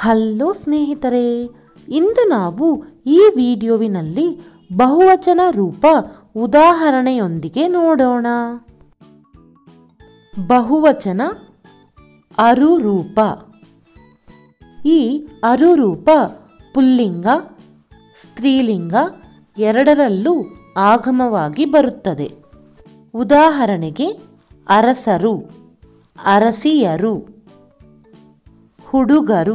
hello ಸ್ನೇಹಿತರೆ ಇಂದು ನಾವು ಈ ವಿಡಿಯೋವಿನಲ್ಲಿ ಬಹುವಚನ ರೂಪ ಉದಾಹರಣೆಯೊಂದಿಗೆ ನೋಡೋಣ ಬಹುವಚನ ಅರುರೂಪ ಈ ಅರುರೂಪ ಪುಲ್ಲಿಂಗ ಸ್ತ್ರೀಲಿಂಗ ಎರಡರಲ್ಲೂ ಆಗಮವಾಗಿ ಬರುತ್ತದೆ ಉದಾಹರಣೆಗೆ ಅರಸರು ಅರಸಿಯರು ಹುಡುಗರು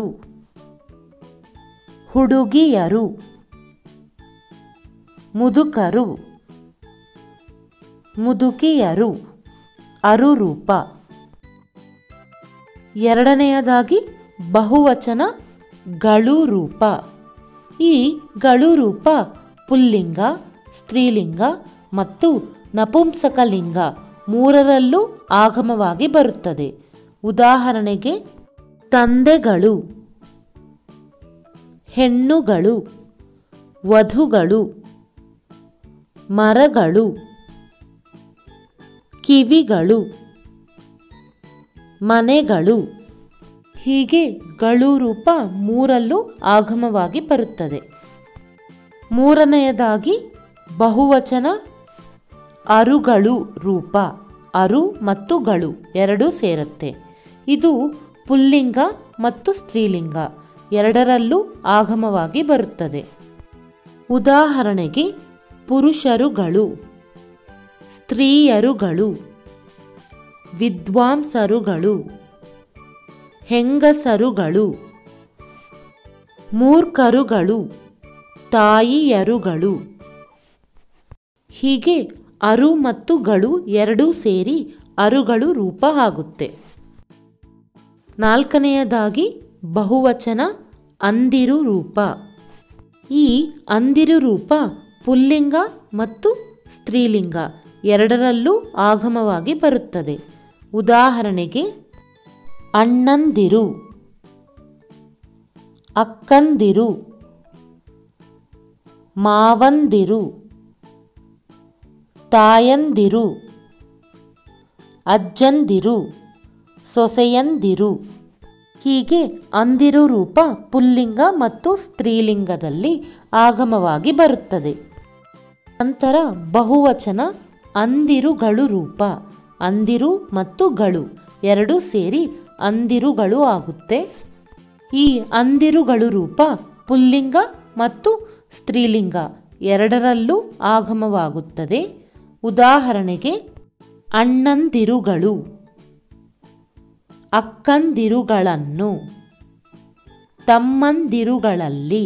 ಹುಡುಗಿಯರು ಮುದುಕರು ಮುದುಕಿಯರು ಅರುರೂಪ ಎರಡನೆಯದಾಗಿ ಬಹುವಚನ ಗಳು ರೂಪ ಈ ಗಳು ರೂಪ ಪುಲ್ಲಿಂಗ ಸ್ತ್ರೀಲಿಂಗ ಮತ್ತು ನಪುಂಸಕಲಿಂಗ ಮೂರರಲ್ಲೂ ಆಗಮವಾಗಿ ಬರುತ್ತದೆ ಉದಾಹರಣೆಗೆ ತಂದೆಗಳು ಹೆಣ್ಣುಗಳು ವಧುಗಳು ಮರಗಳು ಕಿವಿಗಳು ಮನೆಗಳು ಹೀಗೆ ಗಳು ರೂಪ ಮೂರಲ್ಲೂ ಆಗಮವಾಗಿ ಬರುತ್ತದೆ ಮೂರನೆಯದಾಗಿ ಬಹುವಚನ ಅರುಗಳು ರೂಪ ಅರು ಮತ್ತು ಗಳು ಎರಡೂ ಸೇರುತ್ತೆ ಇದು ಪುಲ್ಲಿಂಗ ಮತ್ತು ಸ್ತ್ರೀಲಿಂಗ ಎರಡರಲ್ಲೂ ಆಗಮವಾಗಿ ಬರುತ್ತದೆ ಉದಾಹರಣೆಗೆ ಪುರುಷರುಗಳು ಸ್ತ್ರೀಯರುಗಳು ವಿದ್ವಾಂಸರುಗಳು ಹೆಂಗಸರುಗಳು ಮೂರ್ಖರುಗಳು ತಾಯಿಯರುಗಳು ಹೀಗೆ ಅರು ಮತ್ತು ಗಳು ಎರಡೂ ಸೇರಿ ಅರುಗಳು ರೂಪ ಆಗುತ್ತೆ ನಾಲ್ಕನೆಯದಾಗಿ ಬಹುವಚನ ಅಂದಿರು ರೂಪ ಈ ಅಂದಿರು ರೂಪ ಪುಲ್ಲಿಂಗ ಮತ್ತು ಸ್ತ್ರೀಲಿಂಗ ಎರಡರಲ್ಲೂ ಆಗಮವಾಗಿ ಬರುತ್ತದೆ ಉದಾಹರಣೆಗೆ ಅಣ್ಣಂದಿರು ಅಕ್ಕಂದಿರು ಮಾವಂದಿರು ತಾಯಂದಿರು ಅಜ್ಜಂದಿರು ಸೊಸೆಯಂದಿರು ಹೀಗೆ ಅಂದಿರು ರೂಪ ಪುಲ್ಲಿಂಗ ಮತ್ತು ಸ್ತ್ರೀಲಿಂಗದಲ್ಲಿ ಆಗಮವಾಗಿ ಬರುತ್ತದೆ ನಂತರ ಬಹುವಚನ ಅಂದಿರುಗಳು ರೂಪ ಅಂದಿರು ಮತ್ತು ಗಳು ಎರಡೂ ಸೇರಿ ಅಂದಿರುಗಳು ಆಗುತ್ತೆ ಈ ಅಂದಿರುಗಳು ರೂಪ ಪುಲ್ಲಿಂಗ ಮತ್ತು ಸ್ತ್ರೀಲಿಂಗ ಎರಡರಲ್ಲೂ ಆಗಮವಾಗುತ್ತದೆ ಉದಾಹರಣೆಗೆ ಅಣ್ಣಂದಿರುಗಳು ಅಕ್ಕಂದಿರುಗಳನ್ನು ತಮ್ಮಂದಿರುಗಳಲ್ಲಿ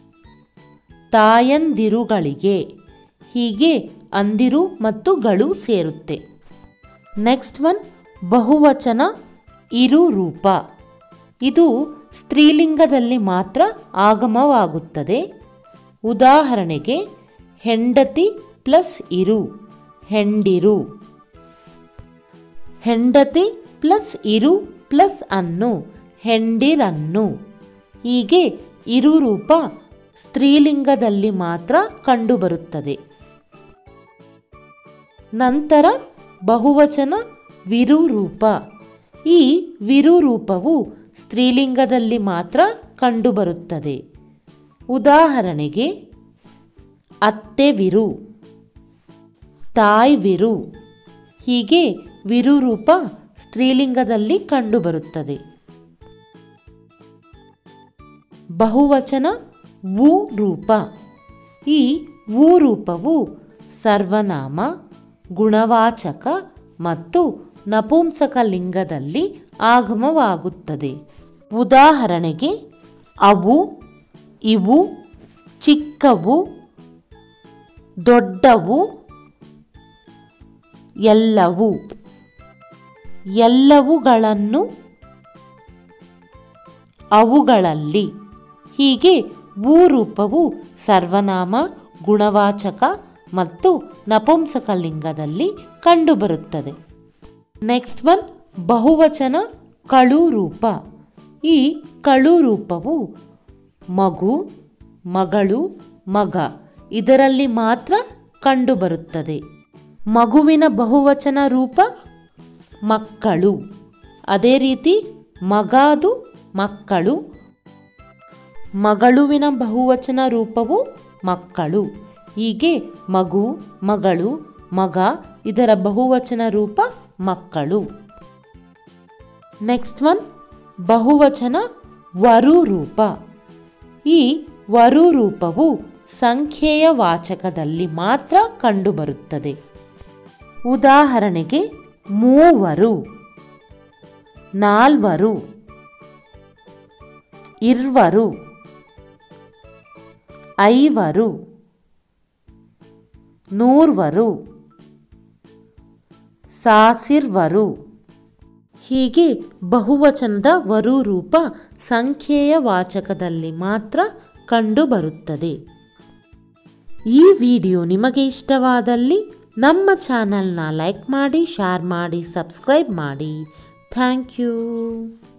ತಾಯಂದಿರುಗಳಿಗೆ ಹೀಗೆ ಅಂದಿರು ಮತ್ತು ಗಳು ಸೇರುತ್ತೆ ನೆಕ್ಸ್ಟ್ ಒನ್ ಬಹುವಚನ ಇರು ರೂಪ ಇದು ಸ್ತ್ರೀಲಿಂಗದಲ್ಲಿ ಮಾತ್ರ ಆಗಮವಾಗುತ್ತದೆ ಉದಾಹರಣೆಗೆ ಹೆಂಡತಿ ಪ್ಲಸ್ ಇರು ಹೆಂಡಿರು ಹೆಂಡತಿ ಪ್ಲಸ್ ಇರು ಪ್ಲಸ್ ಅನ್ನು ಹೆಂಡಿರನ್ನು ಹೀಗೆ ಇರು ರೂಪ ಸ್ತ್ರೀಲಿಂಗದಲ್ಲಿ ಮಾತ್ರ ಕಂಡುಬರುತ್ತದೆ ನಂತರ ಬಹುವಚನ ವಿರು ರೂಪ ಈ ವಿರು ರೂಪವು ಸ್ತ್ರೀಲಿಂಗದಲ್ಲಿ ಮಾತ್ರ ಕಂಡುಬರುತ್ತದೆ ಉದಾಹರಣೆಗೆ ಅತ್ತೆವಿರು ತಾಯ್ವಿರು ಹೀಗೆ ವಿರು ರೂಪ ಸ್ತ್ರೀಲಿಂಗದಲ್ಲಿ ಕಂಡುಬರುತ್ತದೆ ಬಹುವಚನ ವು ರೂಪ ಈ ವು ರೂಪವು ಸರ್ವನಾಮ ಗುಣವಾಚಕ ಮತ್ತು ನಪುಂಸಕ ಲಿಂಗದಲ್ಲಿ ಆಗಮವಾಗುತ್ತದೆ ಉದಾಹರಣೆಗೆ ಅವು ಇವು ಚಿಕ್ಕವು ದೊಡ್ಡವು ಎಲ್ಲವು ಎಲ್ಲವುಗಳನ್ನು ಅವುಗಳಲ್ಲಿ ಹೀಗೆ ಭೂ ರೂಪವು ಸರ್ವನಾಮ ಗುಣವಾಚಕ ಮತ್ತು ನಪುಂಸಕ ಲಿಂಗದಲ್ಲಿ ಕಂಡುಬರುತ್ತದೆ ನೆಕ್ಸ್ಟ್ ಒನ್ ಬಹುವಚನ ಕಳು ರೂಪ ಈ ಕಳು ರೂಪವು ಮಗು ಮಗಳು ಮಗ ಇದರಲ್ಲಿ ಮಾತ್ರ ಕಂಡುಬರುತ್ತದೆ ಮಗುವಿನ ಬಹುವಚನ ರೂಪ ಮಕ್ಕಳು ಅದೇ ರೀತಿ ಮಗಾದು ಮಕ್ಕಳು ಮಗಳುವಿನ ಬಹುವಚನ ರೂಪವು ಮಕ್ಕಳು ಹೀಗೆ ಮಗು ಮಗಳು ಮಗ ಇದರ ಬಹುವಚನ ರೂಪ ಮಕ್ಕಳು ನೆಕ್ಸ್ಟ್ ಒನ್ ಬಹುವಚನ ವರು ರೂಪ ಈ ವರು ರೂಪವು ಸಂಖ್ಯೆಯ ವಾಚಕದಲ್ಲಿ ಮಾತ್ರ ಕಂಡುಬರುತ್ತದೆ ಉದಾಹರಣೆಗೆ ಮೂವರು ನಾಲ್ವರು ಇರ್ವರು ಐವರು ನೂರ್ವರು ಸಾಸಿರ್ವರು ಹೀಗೆ ಬಹುವಚನದ ವರು ರೂಪ ಸಂಖ್ಯೆಯ ವಾಚಕದಲ್ಲಿ ಮಾತ್ರ ಕಂಡುಬರುತ್ತದೆ ಈ ವಿಡಿಯೋ ನಿಮಗೆ ಇಷ್ಟವಾದಲ್ಲಿ ನಮ್ಮ ಚಾನಲ್ನ ಲೈಕ್ ಮಾಡಿ ಶೇರ್ ಮಾಡಿ ಸಬ್ಸ್ಕ್ರೈಬ್ ಮಾಡಿ ಥ್ಯಾಂಕ್ ಯು